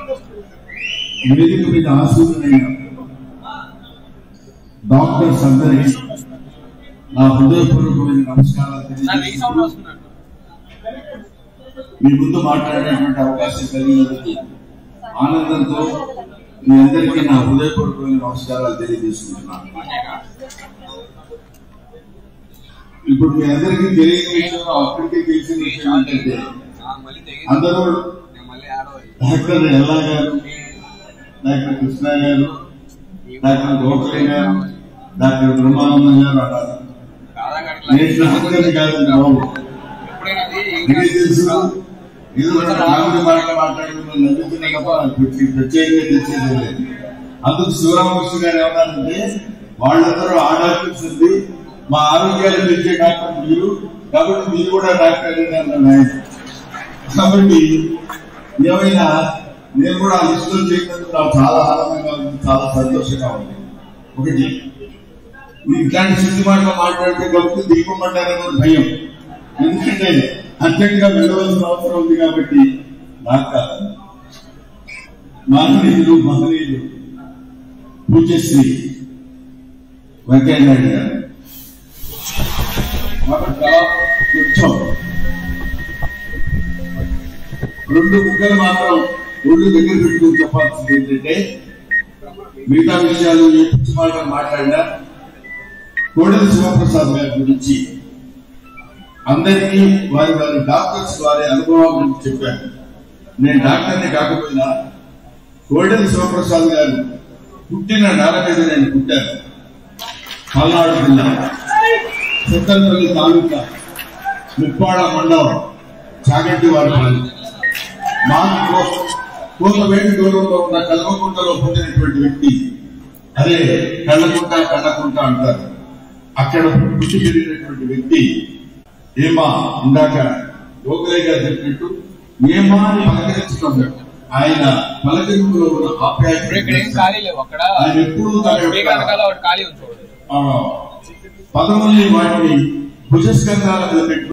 వేదిక మీద ఆసీనులైన డాక్టర్స్ అందరికీ నా హృదయపూర్వకమైన నమస్కారాలు సార్ రీసౌండ్ తెలియజేస్తున్నాను వస్తున్నాడు మీ ముందు మాట్లాడేటువంటి అవకాశం కలిగినందుకు ఆనందంతో మీ అందరికీ నా హృదయపూర్వకమైన నమస్కారాలు తెలియజేస్తున్నాను ఇప్పుడు మీ అందరికీ తెలియని విషయం అప్పటికే తెలిసిన విషయం ఏంటంటే మళ్ళీ తెగి అందరూ నేను మళ్ళీ ఆడో డాక్టర్ ఎల్లా గారు డాక్టర్ కృష్ణ గారు డాక్టర్ గోఖలే గారు డాక్టర్ బ్రహ్మానందం గారు అన్నారు కాదా నేను డాక్టర్ని కాదు బాబు ఎప్పుడైనా నీకే తెలుసు ఏదో ఒక కామెడీ మాటలు మాట్లాడుకున్నాను నవ్వుతున్నా తప్ప ప్రత్యేక- ప్రత్యేకంగా తెచ్చేది లేదు అందుకు శివరామకృష్ణ గారు ఏమన్నారంటే వాళ్ళందరూ ఆ డాక్టర్స్ ఉంది మా ఆరోగ్యాలు పెంచే డాక్టర్ మీరు కాబట్టి మీరు కూడా డాక్టర్ అన్నారు ఆయన కాబట్టి ఏమైనా నేను కూడా ఆ లిస్టులో చేసినందుకు నాకు చాలా ఆనందంగా ఉంది చాలా సంతోషంగా ఉంది ఒకటి ఇట్లాంటి శుద్ధి మాటలు మాట్లాడితే గొప్ప దీపం పడ్డారని భయం ఎందుకంటే అర్జెంట్ గా వెళ్ళవలసిన అవసరం ఉంది కాబట్టి నాకు కాదు మాననీయులు మహనీయులు పూజ్యశ్రీ వెంకయ్య నాయుడు గారు కాబట్టి చాలా కొంచెం రెండు ముక్కలు మాత్రం ఒళ్ళు దగ్గర పెట్టుకుని చెప్పాల్సింది ఏంటంటే మిగతా విషయాలు ఏ పిచ్చి మాటలు మాట్లాడినా కోడెల శివప్రసాద్ గారి గురించి అందరికీ వారి వారి డాక్టర్స్ వారి అనుభవాల గురించి చెప్పారు నేను డాక్టర్ని కాకపోయినా కోడెల శివప్రసాద్ గారు పుట్టిన నేల మీద నేను పుట్టాను పల్నాడు జిల్లా చిత్తలపల్లి తాలూకా ముప్పాడ మండలం చాగంటి వారి మాకు కోత వేడి దూరంలో ఉన్న కల్వకుంటలో పుట్టినటువంటి వ్యక్తి అదే కళ్ళకుంట కళ్ళకుంట అంటారు అక్కడ పుట్టి పెరిగినటువంటి వ్యక్తి ఏమా ఇందాక గోఖలే గారు చెప్పినట్టు ఏమా అని పలకరించుకున్నాడు ఆయన పలకరింపులో ఉన్న ఇప్పుడు ఇక్కడ ఏం ఆప్యాయత ఖాళీ లేవు అక్కడ ఆయన ఎప్పుడూ తన మీ యొక్క వెనకాల ఒకటి ఖాళీ ఉంది చూడండి ఆ, పదవుల్ని వాటిని భుజస్కంధాల మీద పెట్టుకుని